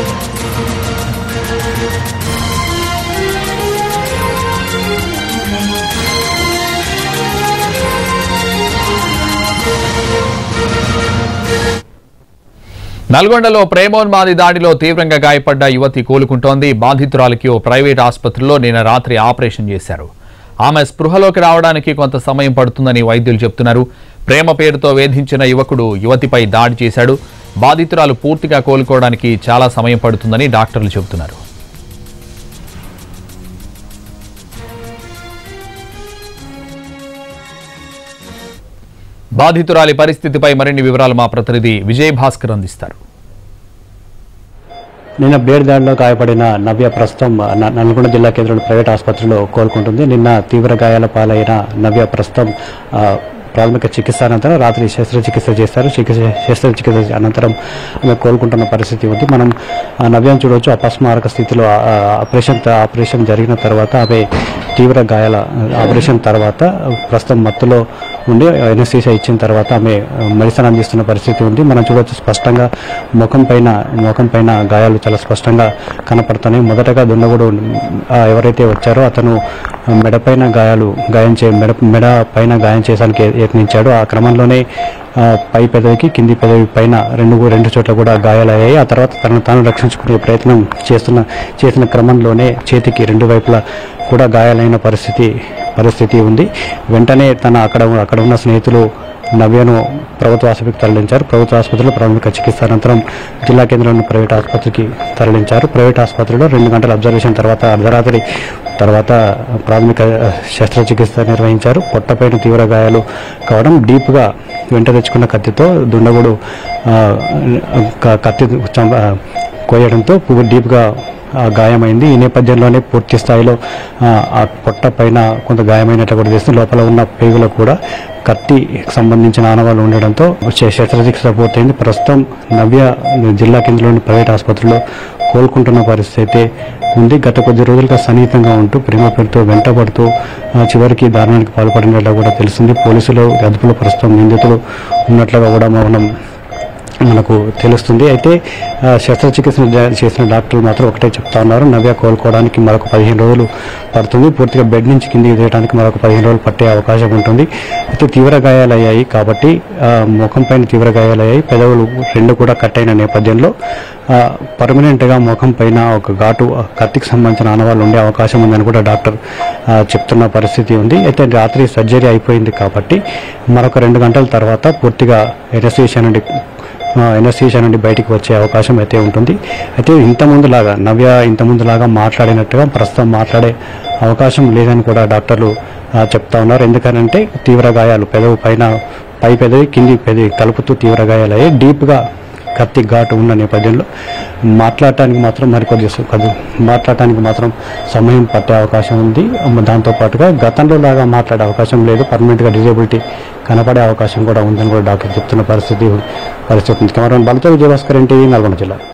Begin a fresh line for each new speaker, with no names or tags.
నల్గొండలో ప్రేమోన్మాది దాడిలో తీవ్రంగా గాయపడ్డ యువతి కోలుకుంటోంది బాధితురాలికి ఓ ప్రైవేట్ ఆసుపత్రిలో నిన్న రాత్రి ఆపరేషన్ చేశారు ఆమె స్పృహలోకి రావడానికి కొంత సమయం పడుతుందని వైద్యులు చెబుతున్నారు ప్రేమ పేరుతో వేధించిన యువకుడు యువతిపై దాడి చేశాడు బాధితురాలు పూర్తిగా కోలుకోవడానికి చాలా సమయం పడుతుందని డాక్టర్లు చెబుతున్నారు బాధితురాలి పరిస్థితిపై మరిన్ని వివరాలు మా ప్రతినిధి విజయ్ భాస్కర్ అందిస్తారు
నిన్న బ్లేడ్ దాడిలో గాయపడిన నవ్య ప్రస్తుతం న- నల్గొండ జిల్లా కేంద్రంలో ప్రైవేట్ ఆసుపత్రిలో కోలుకుంటుంది నిన్న తీవ్ర గాయాల పాలైన నవ్య ప్రస్తుతం ఆ, ప్రాథమిక చికిత్స అనంతరం రాత్రి శస్త్రచికిత్స చేస్తారు చికిత్స శస్త్రచికిత్స అనంతరం ఆమె కోలుకుంటున్న పరిస్థితి ఉంది మనం ఆ నవ్యాన్ని చూడవచ్చు అపస్మారక స్థితిలో ఆ, ఆ, ఆపరేషన్ త- ఆపరేషన్ జరిగిన తర్వాత ఆమె తీవ్ర గాయాల ఆపరేషన్ తర్వాత ప్రస్తుతం మత్తులో ఉండి ఎనస్థీసియా ఇచ్చిన తర్వాత ఆమె మెడిసిన్ అందిస్తున్న పరిస్థితి ఉంది మనం చూడవచ్చు స్పష్టంగా ముఖం పైన ముఖం పైన గాయాలు చాలా స్పష్టంగా కనపడుతున్నాయి మొదటగా దుండగుడు ఆ, ఎవరైతే వచ్చారో అతను మెడపైన గాయాలు గాయం చే మెడ మెడ పైన గాయం చేయడానికి యత్నించాడు ఆ క్రమంలోనే ఆ, పై పెదవికి కింది పెదవి పైన రెండు రెండు చోట్ల కూడా గాయాలయ్యాయి ఆ తర్వాత తనను తాను రక్షించుకునే ప్రయత్నం చేస్తున్న చేసిన క్రమంలోనే చేతికి రెండు వైపులా కూడా గాయాలైన పరిస్థితి పరిస్థితి ఉంది వెంటనే తన అక్కడ అక్కడ ఉన్న స్నేహితులు నవ్యను ప్రభుత్వ ఆసుపత్రికి తరలించారు ప్రభుత్వ ఆసుపత్రిలో ప్రాథమిక చికిత్స అనంతరం జిల్లా కేంద్రంలోని ప్రైవేట్ ఆసుపత్రికి తరలించారు ప్రైవేట్ ఆసుపత్రిలో రెండు గంటల అబ్జర్వేషన్ తర్వాత అర్ధరాత్రి తర్వాత ప్రాథమిక ఆ, శస్త్రచికిత్స నిర్వహించారు పొట్టపైన తీవ్ర గాయాలు కావడం డీప్గా వెంట తెచ్చుకున్న కత్తితో దుండగుడు ఆ, క- కత్తి చంప- కోయడంతో పువ్వు డీప్గా ఆ, గాయమైంది ఈ నేపథ్యంలోనే పూర్తి స్థాయిలో ఆ, ఆ పొట్ట పైన కొంత గాయమైనట్లు కూడా చేస్తుంది లోపల ఉన్న పేగులో కూడా కత్తి సంబంధించిన ఆనవాళ్ళు ఉండడంతో శ- శస్త్రచికిత్స పూర్తయింది ప్రస్తుతం నవ్య జిల్లా కేంద్రంలోని ప్రైవేట్ ఆసుపత్రిలో కోలుకుంటున్న పరిస్థితి అయితే ఉంది గత కొద్ది రోజులుగా సన్నిహితంగా ఉంటూ ప్రేమ పేరుతో వెంటబడుతూ ఆ, చివరికి దారుణానికి పాల్పడినట్లు కూడా తెలిసింది పోలీసులు అదుపులో ప్రస్తుతం నిందితులు ఉన్నట్లుగా కూడా మనం మనకు తెలుస్తుంది అయితే ఆ, శస్త్రచికిత్స జ- చేసిన డాక్టర్లు మాత్రం ఒకటే చెప్తా ఉన్నారు నవ్య కోలుకోవడానికి మరొక పదిహేను రోజులు పడుతుంది పూర్తిగా బెడ్ నుంచి కిందికి దిగడానికి మరొక పదిహేను రోజులు పట్టే అవకాశం ఉంటుంది అయితే తీవ్ర గాయాలయ్యాయి కాబట్టి ఆ, ముఖం పైన తీవ్ర గాయాలయ్యాయి పెదవులు రెండు కూడా కట్ అయిన నేపథ్యంలో ఆ, పర్మనెంట్గా ముఖం పైన ఒక ఘాటు ఆ, కత్తికి సంబంధించిన ఆనవాళ్ళు ఉండే అవకాశం ఉందని కూడా డాక్టర్ ఆ, చెప్తున్న పరిస్థితి ఉంది అయితే రాత్రి సర్జరీ అయిపోయింది కాబట్టి మరొక రెండు గంటల తర్వాత పూర్తిగా ఎనస్థీషియా నుండి ఎనస్థీషియా నుండి బయటికి వచ్చే అవకాశం అయితే ఉంటుంది అయితే ఇంత ముందులాగా నవ్య ఇంత ముందులాగా మాట్లాడినట్టుగా ప్రస్తుతం మాట్లాడే అవకాశం లేదని కూడా డాక్టర్లు ఆ, చెప్తా ఉన్నారు ఎందుకనంటే తీవ్ర గాయాలు పెదవు పైన పై పెదవి కింది పెదవి కలుపుతూ తీవ్ర గాయాలయ్యాయి డీప్గా కత్తి ఘాటు ఉన్న నేపథ్యంలో మాట్లాడటానికి మాత్రం మరికొద్ది స- కొద్ది మాట్లాడటానికి మాత్రం సమయం పట్టే అవకాశం ఉంది దాంతో పాటుగా గతంలో లాగా మాట్లాడే అవకాశం లేదు పర్మనెంట్గా డిజేబిలిటీ కనపడే అవకాశం కూడా ఉందని కూడా డాక్టర్ చెప్తున్న పరిస్థితి పరిస్థితి ఉంది కెమెరా బలతో విజయభాస్కర్ ఎన్టీవీ నల్గొండ జిల్లా